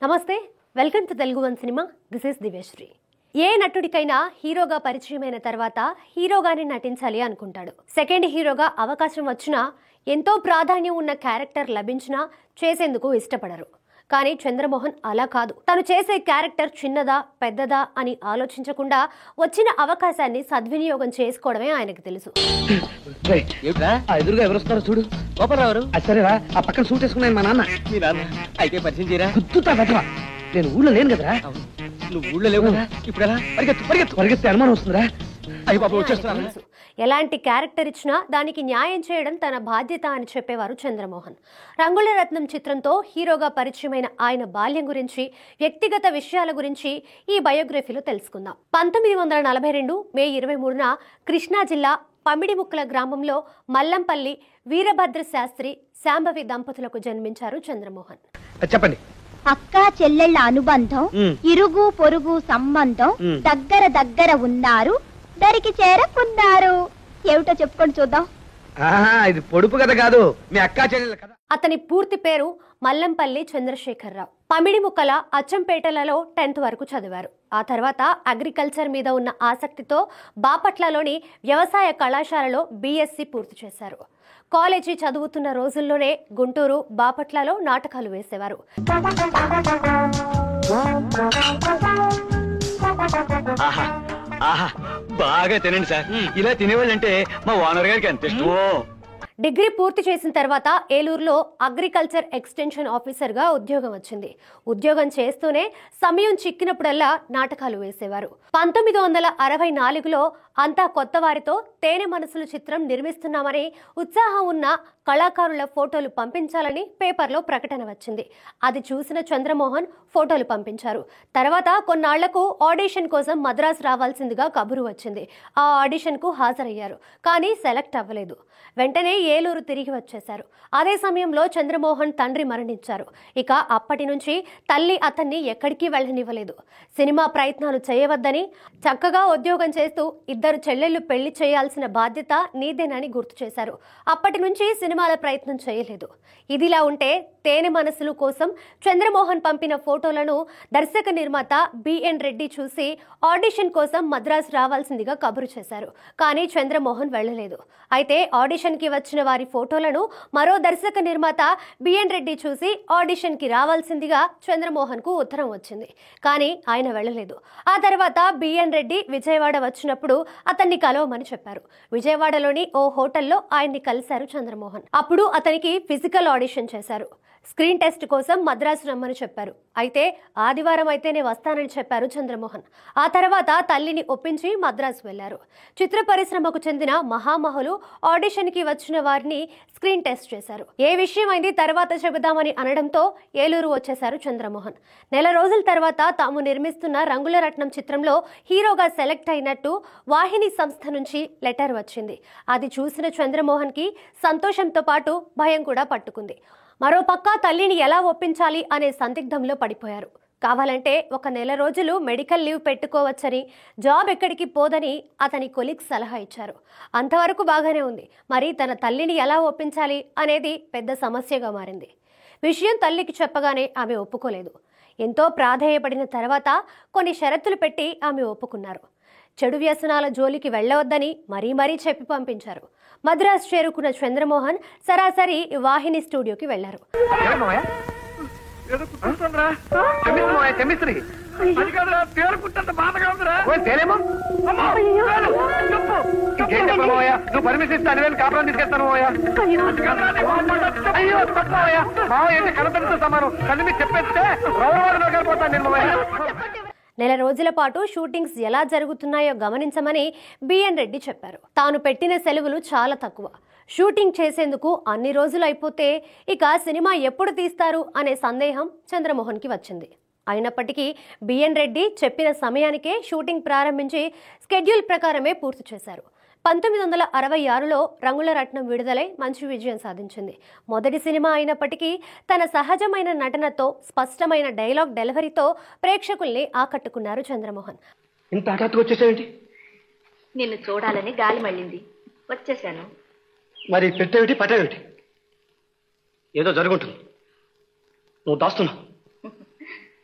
నమస్తే welcome to Telugu one cinema this is Divyasree ఏ నటుడికైనా హీరోగా పరిచయమైన తర్వాత హీరోగానే నటించాలి అనుకుంటాడు సెకండ్ హీరోగా అవకాశం వచ్చినా ఎంతో ప్రాధాన్యం ఉన్న క్యారెక్టర్ లభించినా చేసేందుకు ఇష్టపడరు కానీ చంద్రమోహన్ అలా కాదు తను చేసే క్యారెక్టర్ చిన్నదా పెద్దదా అని ఆలోచించకుండా వచ్చిన అవకాశాన్ని సద్వినియోగం చేసుకోవడమే ఆయనకు తెలుసు రేయ్, ఏమిట్రా ఆ ఎదురుగా ఎవరు వస్తారో చూడు గోపాలరావు అది సరేరా ఆ పక్కన సూట్ వేసుకున్నాను మా నాన్న మీ నాన్న అయితే పరిచయం చేయరా గుర్తుతా బెటరా నేను ఊళ్ళో లేను కదరా నువ్వు ఊళ్ళో లేవు కదా ఇప్పుడు ఎలా పరిగెత్తు పరిగెత్తు పరిగెత్తే అనుమానం వస్తుందిరా అయ్యి బాబు ఆయనకు వచ్చేస్తున్నా తెలుసు ఎలాంటి క్యారెక్టర్ ఇచ్చినా దానికి న్యాయం చేయడం తన బాధ్యత అని చెప్పేవారు చంద్రమోహన్ రంగుల రత్నం చిత్రంతో హీరోగా పరిచయమైన ఆయన బాల్యం గురించి వ్యక్తిగత విషయాల గురించి ఈ బయోగ్రఫీలో తెలుసుకుందాం పంతొమ్మిది వందల నలభై రెండు మే ఇరవై మూడున కృష్ణా జిల్లా పమిడిముక్కల గ్రామంలో మల్లంపల్లి వీరభద్ర శాస్త్రి శాంభవి దంపతులకు జన్మించారు చంద్రమోహన్ అది చెప్పండి అక్క చెల్లెళ్ళ అనుబంధం మ్. ఇరుగు పొరుగు సంబంధం మ్. దగ్గర దగ్గర ఉన్నారు దరికి చేరకున్నారు ఏమిటో చెప్పుకొని చూద్దాం ఆహా ఇది పొడుపు కథ కాదు మీ అక్కా చెల్లెల కథ అతని పూర్తి పేరు మల్లంపల్లి చంద్రశేఖరరావు పమిడిముక్కల అచ్చంపేటలలో టెన్త్ వరకు చదివారు ఆ తర్వాత అగ్రికల్చర్ మీద ఉన్న ఆసక్తితో బాపట్లలోని వ్యవసాయ కళాశాలలో బీఎస్సీ పూర్తి చేశారు కాలేజీ చదువుతున్న రోజుల్లోనే గుంటూరు బాపట్లలో నాటకాలు వేసేవారు ఆహా ఆహా బాగా తినండి సార్ ఇలా తినేవాళ్ళంటే మా ఓనర్ గారికి ఎంత ఇష్టమో డిగ్రీ పూర్తి చేసిన తర్వాత ఏలూరులో అగ్రికల్చర్ ఎక్స్టెన్షన్ ఆఫీసర్గా ఉద్యోగం వచ్చింది ఉద్యోగం చేస్తూనే సమయం చిక్కినప్పుడల్లా నాటకాలు వేసేవారు పంతొమ్మిది వందల అరవై నాలుగులో అంతా కొత్త వారితో తేనె మనసులు చిత్రం నిర్మిస్తున్నామని ఉత్సాహం ఉన్న కళాకారుల ఫోటోలు పంపించాలని పేపర్లో ప్రకటన వచ్చింది అది చూసిన చంద్రమోహన్ ఫోటోలు పంపించారు తర్వాత కొన్నాళ్లకు ఆడిషన్ కోసం మద్రాసు రావాల్సిందిగా కబురు వచ్చింది ఆ ఆడిషన్కు హాజరయ్యారు కానీ సెలెక్ట్ అవ్వలేదు వెంటనే ఏలూరు తిరిగి వచ్చేశారు అదే సమయంలో చంద్రమోహన్ తండ్రి మరణించారు ఇక అప్పటి నుంచి తల్లి అతన్ని ఎక్కడికి వెళ్ళనివ్వలేదు సినిమా ప్రయత్నాలు చేయవద్దని చక్కగా ఉద్యోగం చేస్తూ ఇద్దరు చెల్లెళ్ళు పెళ్లి చేయాల్సిన బాధ్యత నీదేనని గుర్తు చేశారు అప్పటి నుంచి సినిమాల ప్రయత్నం చేయలేదు ఇదిలా ఉంటే తేనె మనసులు కోసం చంద్రమోహన్ పంపిన ఫోటోలను దర్శక నిర్మాత బిఎన్ రెడ్డి చూసి ఆడిషన్ కోసం మద్రాసు రావాల్సిందిగా కబురు చేశారు కానీ చంద్రమోహన్ వెళ్ళలేదు అయితే ఆడిషన్కి వచ్చిన వారి ఫోటోలను మరో దర్శక నిర్మాత బిఎన్ రెడ్డి చూసి ఆడిషన్కి రావాల్సిందిగా చంద్రమోహన్కు ఉత్తరం వచ్చింది కానీ ఆయన వెళ్ళలేదు ఆ తర్వాత బిఎన్ రెడ్డి విజయవాడ వచ్చినప్పుడు అతన్ని కలవమని చెప్పారు విజయవాడలోని ఓ హోటల్లో ఆయన్ని కలిశారు చంద్రమోహన్ అప్పుడు అతనికి ఫిజికల్ ఆడిషన్ చేశారు స్క్రీన్ టెస్ట్ కోసం మద్రాసు రమ్మని చెప్పారు అయితే ఆదివారం అయితేనే వస్తానని చెప్పారు చంద్రమోహన్ ఆ తర్వాత తల్లిని ఒప్పించి మద్రాసు వెళ్లారు చిత్ర పరిశ్రమకు చెందిన మహామహులు ఆడిషన్కి వచ్చిన వారిని స్క్రీన్ టెస్ట్ చేశారు ఏ విషయం అయింది తర్వాత చెబుదామని అనడంతో ఏలూరు వచ్చేశారు చంద్రమోహన్ నెల రోజుల తర్వాత తాము నిర్మిస్తున్న రంగుల రత్నం చిత్రంలో హీరోగా సెలెక్ట్ అయినట్టు వాహిని సంస్థ నుంచి లెటర్ వచ్చింది అది చూసిన చంద్రమోహన్కి సంతోషంతో పాటు భయం కూడా పట్టుకుంది మరోపక్క తల్లిని ఎలా ఒప్పించాలి అనే సందిగ్ధంలో పడిపోయారు కావాలంటే ఒక నెల రోజులు మెడికల్ లీవ్ పెట్టుకోవచ్చని జాబ్ ఎక్కడికి పోదని అతని కొలీగ్స్ సలహా ఇచ్చారు అంతవరకు బాగానే ఉంది మరి తన తల్లిని ఎలా ఒప్పించాలి అనేది పెద్ద సమస్యగా మారింది విషయం తల్లికి చెప్పగానే ఆమె ఒప్పుకోలేదు ఎంతో ప్రాధేయపడిన తర్వాత కొన్ని షరతులు పెట్టి ఆమె ఒప్పుకున్నారు చెడు వ్యసనాల జోలికి వెళ్ళవద్దని మరీ మరీ చెప్పి పంపించారు మద్రాసు చేరుకున్న చంద్రమోహన్ సరాసరి వాహిని స్టూడియోకి వెళ్లారు కెమిస్ట్రీ అది కాదురా పేరుకుంటంత బాధగా ఉందిరా తేలేమో అమ్మా, చాలు, చెప్పు. ఇంకేం చెప్పను మావయ్య నువ్వు పర్మిషన్ ఇస్తే అన్ని వేలు కాపురం తీసుకెళ్తాను మావయ్య అది కాదురా, నీ మొహం చెప్పు. అయ్యో తప్పు మావయ్య మావయ్య అంటే కనపడితో సమానం కళ్ళు మీకు చెప్పేస్తే రౌరవాడు నగలిపోతాను నేను మావయ్య నెల రోజుల పాటు షూటింగ్స్ ఎలా జరుగుతున్నాయో గమనించమని బిఎన్ రెడ్డి చెప్పారు తాను పెట్టిన సెలవులు చాలా తక్కువ షూటింగ్ చేసేందుకు అన్ని రోజులు అయిపోతే ఇక సినిమా ఎప్పుడు తీస్తారు అనే సందేహం చంద్రమోహన్కి వచ్చింది అయినప్పటికీ బిఎన్ రెడ్డి చెప్పిన సమయానికే షూటింగ్ ప్రారంభించి స్కెడ్యూల్ ప్రకారమే పూర్తి చేశారు పంతొమ్మిది వందల అరవై ఆరులో రంగుల రత్నం విడుదలై మంచి విజయం సాధించింది మొదటి సినిమా అయినప్పటికీ తన సహజమైన నటనతో స్పష్టమైన డైలాగ్ డెలివరీతో ప్రేక్షకుల్ని ఆకట్టుకున్నారు చంద్రమోహన్ ఇంత హఠాత్తుగా వచ్చేసావేంటి నిన్ను చూడాలని గాలి మళ్ళింది వచ్చేసాను మరి పెట్టేవిటి పట్టేవిటి ఏదో జరుగుంటుంది నువ్వు దాస్తున్నావు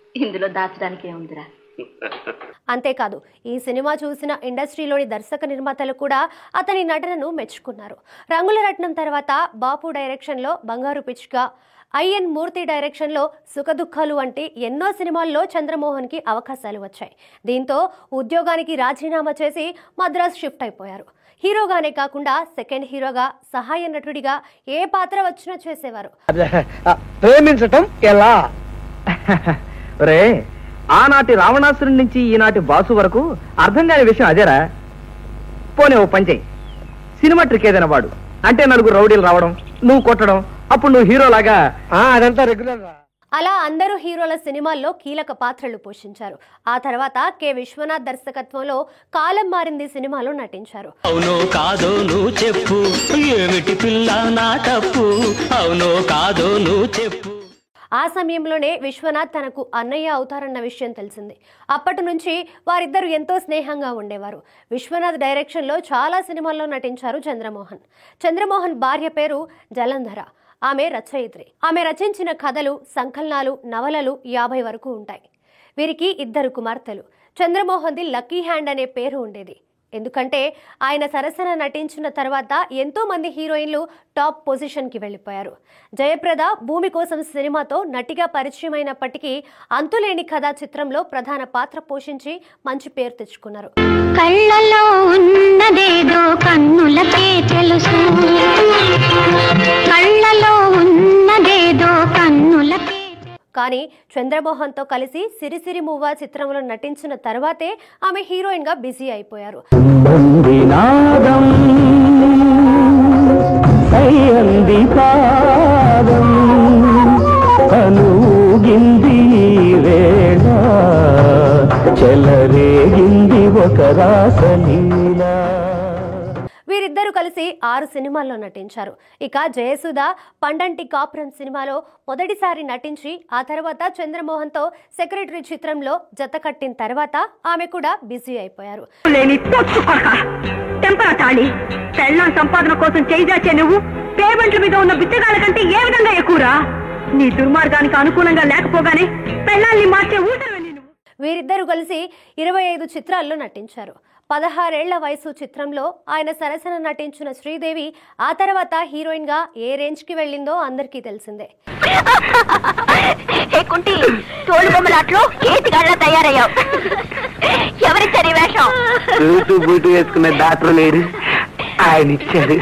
ఇందులో దాచడానికి ఏముందిరా అంతేకాదు ఈ సినిమా చూసిన ఇండస్ట్రీలోని దర్శక నిర్మాతలు కూడా అతని నటనను మెచ్చుకున్నారు రంగుల రత్నం తర్వాత బాపు డైరెక్షన్లో బంగారు పిచ్చుక ఐఎన్ మూర్తి డైరెక్షన్లో సుఖదుఖాలు వంటి ఎన్నో సినిమాల్లో చంద్రమోహన్కి అవకాశాలు వచ్చాయి దీంతో ఉద్యోగానికి రాజీనామా చేసి మద్రాస్ షిఫ్ట్ అయిపోయారు హీరోగానే కాకుండా సెకండ్ హీరోగా సహాయ నటుడిగా ఏ పాత్ర వచ్చినా చేసేవారు ప్రేమించటం ఎలా రే ఆనాటి రావణాసురుడి నుంచి ఈనాటి బాసు వరకు అర్థం కాని విషయం అదేరా పోనీ ఓ పని చెయ్యి సినిమా ట్రిక్ ఏదైనా వాడు అంటే నలుగురు రౌడీలు రావడం నువ్వు కొట్టడం అప్పుడు నువ్వు హీరో లాగా అదంతా రెగ్యులర్ అలా అందరూ హీరోల సినిమాల్లో కీలక పాత్రలు పోషించారు ఆ తర్వాత కె విశ్వనాథ్ దర్శకత్వంలో కాలం మారింది సినిమాలో నటించారు అవునో కాదో నువ్వు చెప్పు ఏమిటి పిల్ల నా తప్పు అవునో కాదో నువ్వు చెప్పు ఆ సమయంలోనే విశ్వనాథ్ తనకు అన్నయ్య అవుతారన్న విషయం తెలిసింది అప్పటి నుంచి వారిద్దరు ఎంతో స్నేహంగా ఉండేవారు విశ్వనాథ్ డైరెక్షన్లో చాలా సినిమాల్లో నటించారు చంద్రమోహన్ చంద్రమోహన్ భార్య పేరు జలంధర ఆమె రచయిత్రి ఆమె రచించిన కథలు సంకలనాలు నవలలు యాభై వరకు ఉంటాయి వీరికి ఇద్దరు కుమార్తెలు చంద్రమోహన్ది లక్కీ హ్యాండ్ అనే పేరు ఉండేది ఎందుకంటే ఆయన సరసన నటించిన తర్వాత ఎంతో మంది హీరోయిన్లు టాప్ పొజిషన్కి వెళ్ళిపోయారు జయప్రద భూమి కోసం సినిమాతో నటిగా పరిచయమైనప్పటికీ అంతులేని కథా చిత్రంలో ప్రధాన పాత్ర పోషించి మంచి పేరు తెచ్చుకున్నారు కళ్ళలో ఉన్నదేదో కన్నులకే తెలుసు కళ్ళలో ఉన్నదేదో కన్నులకే కానీ చంద్రమోహన్తో కలిసి సిరిసిరి మూవా చిత్రంలో నటించిన తర్వాతే ఆమె హీరోయిన్గా బిజీ అయిపోయారు నాదం అయ్యంది పాదం అనుగింది వేళ చెలరేగింది ఒక రాసలీలా వీరిద్దరూ కలిసి ఆరు సినిమాల్లో నటించారు ఇక జయసుధ పండంటి కాపురం సినిమాలో మొదటిసారి నటించి ఆ తర్వాత చంద్రమోహన్తో సెక్రటరీ చిత్రంలో జత కట్టిన తర్వాత ఆమె కూడా బిజీ అయిపోయారు లేని తొచ్చు కొడక టెంపర తాళి పెళ్ళాం సంపాదన కోసం చేయిదాచే నువ్వు పేమెంట్ల మీద ఉన్న బిచ్చగాళ్ళ కంటే ఏ విధంగా ఎక్కువరా నీ దుర్మార్గానికి అనుకూలంగా లేకపోగానే పెళ్ళాల్ని మార్చే ఊటరు నువ్వు వీరిద్దరూ కలిసి ఇరవై ఐదు చిత్రాల్లో నటించారు పదహారేళ్ల వయసు చిత్రంలో ఆయన సరసన నటించిన శ్రీదేవి ఆ తర్వాత హీరోయిన్ గా ఏ రేంజ్ కి వెళ్ళిందో అందరికీ తెలిసిందే హే కుంటి తోలు బొమ్మలాట్లో కేతిగాళ్ళ తయారయ్యావు ఎవరిచ్చారు ఈ వేషం బూటు బూటు వేసుకునే డాక్టర్ లేడు ఆయన ఇచ్చాడు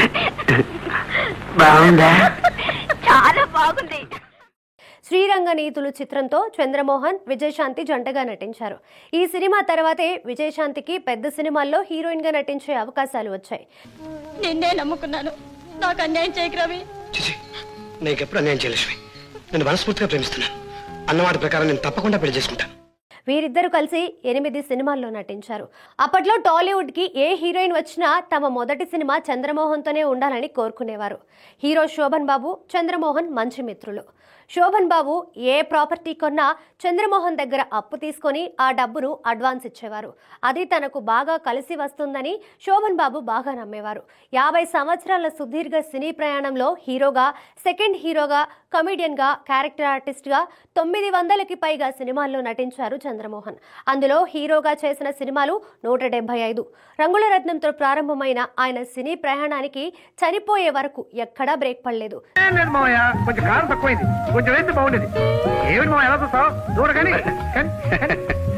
బాగుందా చాలా బాగుంది శ్రీరంగ నీతులు చిత్రంతో చంద్రమోహన్ విజయశాంతి జంటగా నటించారు ఈ సినిమా తర్వాతే విజయశాంతికి పెద్ద సినిమాల్లో హీరోయిన్ గా నటించే అవకాశాలు వచ్చాయి నిన్నే నమ్ముకున్నాను నాకు అన్యాయం చేయకు రవి చిచి నీకెప్పుడు అన్యాయం చేయలేశ్వరి నేను మనస్ఫూర్తిగా ప్రేమిస్తున్నాను అన్నమాట ప్రకారం నేను తప్పకుండా పెళ్లి చేసుకుంటాను వీరిద్దరూ కలిసి ఎనిమిది సినిమాల్లో నటించారు అప్పట్లో టాలీవుడ్ కి ఏ హీరోయిన్ వచ్చినా తమ మొదటి సినిమా చంద్రమోహన్తోనే ఉండాలని కోరుకునేవారు హీరో శోభన్ బాబు చంద్రమోహన్ మంచి మిత్రులు శోభన్ బాబు ఏ ప్రాపర్టీ కొన్నా చంద్రమోహన్ దగ్గర అప్పు తీసుకొని ఆ డబ్బును అడ్వాన్స్ ఇచ్చేవారు అది తనకు బాగా కలిసి వస్తుందని శోభన్ బాబు బాగా నమ్మేవారు యాభై సంవత్సరాల సుదీర్ఘ సినీ ప్రయాణంలో హీరోగా సెకండ్ హీరోగా కమెడియన్గా క్యారెక్టర్ ఆర్టిస్ట్గా తొమ్మిది వందలకి పైగా సినిమాల్లో నటించారు చంద్రమోహన్ అందులో హీరోగా చేసిన సినిమాలు నూట డెబ్బై ఐదు రంగుల రత్నంతో ప్రారంభమైన ఆయన సినీ ప్రయాణానికి చనిపోయే వరకు ఎక్కడా బ్రేక్ పడలేదు ఏం లేదు మామయ్య కొంచెం కారం తక్కువైంది కొంచెం వేస్తే బాగుండేది ఏమిటి మామయ్య ఎలా చూస్తావు చూడ కానీ కానీ, కానీ.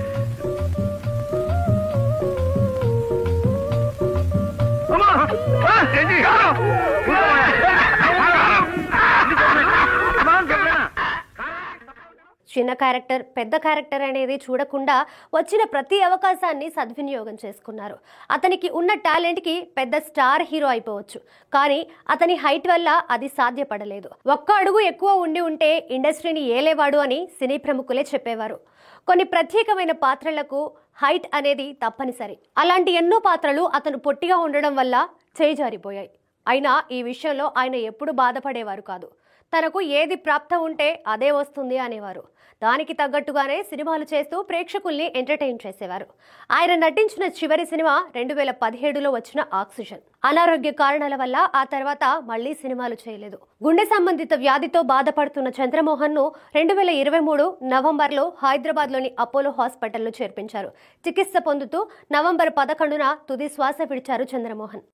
అమ్మా! ఆ, ఏంటి? ఆ! ఊరు మామయ్య. ఇది చెప్పలేను. అమ్మా, చెప్పలేనా? చిన్న క్యారెక్టర్ పెద్ద క్యారెక్టర్ అనేది చూడకుండా వచ్చిన ప్రతి అవకాశాన్ని సద్వినియోగం చేసుకున్నారు అతనికి ఉన్న టాలెంట్కి పెద్ద స్టార్ హీరో అయిపోవచ్చు కానీ అతని హైట్ వల్ల అది సాధ్యపడలేదు ఒక్క అడుగు ఎక్కువ ఉండి ఉంటే ఇండస్ట్రీని ఏలేవాడు అని సినీ ప్రముఖులే చెప్పేవారు కొన్ని ప్రత్యేకమైన పాత్రలకు హైట్ అనేది తప్పనిసరి అలాంటి ఎన్నో పాత్రలు అతను పొట్టిగా ఉండడం వల్ల చేయి జారిపోయాయి అయినా ఈ విషయంలో ఆయన ఎప్పుడు బాధపడేవారు కాదు తనకు ఏది ప్రాప్తం ఉంటే అదే వస్తుంది అనేవారు దానికి తగ్గట్టుగానే సినిమాలు చేస్తూ ప్రేక్షకుల్ని ఎంటర్టైన్ చేసేవారు ఆయన నటించిన చివరి సినిమా రెండు వేల పదిహేడులో వచ్చిన ఆక్సిజన్ అనారోగ్య కారణాల వల్ల ఆ తర్వాత మళ్లీ సినిమాలు చేయలేదు గుండె సంబంధిత వ్యాధితో బాధపడుతున్న చంద్రమోహన్ ను రెండు వేల ఇరవై మూడు నవంబర్లో హైదరాబాద్లోని అపోలో హాస్పిటల్లో చేర్పించారు చికిత్స పొందుతూ నవంబర్ పదకొండున తుది శ్వాస విడిచారు చంద్రమోహన్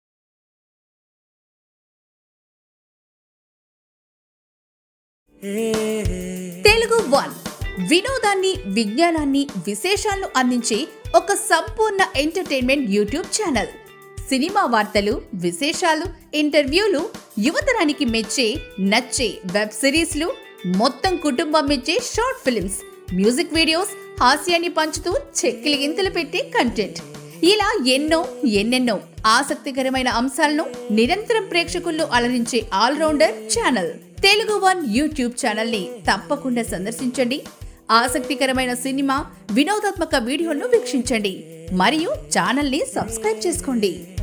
తెలుగు వన్ వినోదాన్ని విజ్ఞానాన్ని విశేషాలను అందించే ఒక సంపూర్ణ ఎంటర్టైన్మెంట్ యూట్యూబ్ ఛానల్ సినిమా వార్తలు విశేషాలు ఇంటర్వ్యూలు యువతరానికి మెచ్చే నచ్చే వెబ్ సిరీస్లు మొత్తం కుటుంబం మెచ్చే షార్ట్ ఫిల్మ్స్ మ్యూజిక్ వీడియోస్ హాస్యాన్ని పంచుతూ చెక్కిలి గింతలు పెట్టే కంటెంట్ ఇలా ఎన్నో ఎన్నెన్నో ఆసక్తికరమైన అంశాలను నిరంతరం ప్రేక్షకుల్లో అలరించే allrounder channel Telugu one YouTube channel ని తప్పకుండా సందర్శించండి ఆసక్తికరమైన సినిమా వినోదాత్మక వీడియోలను వీక్షించండి మరియు ఛానల్ ని సబ్స్క్రైబ్ చేసుకోండి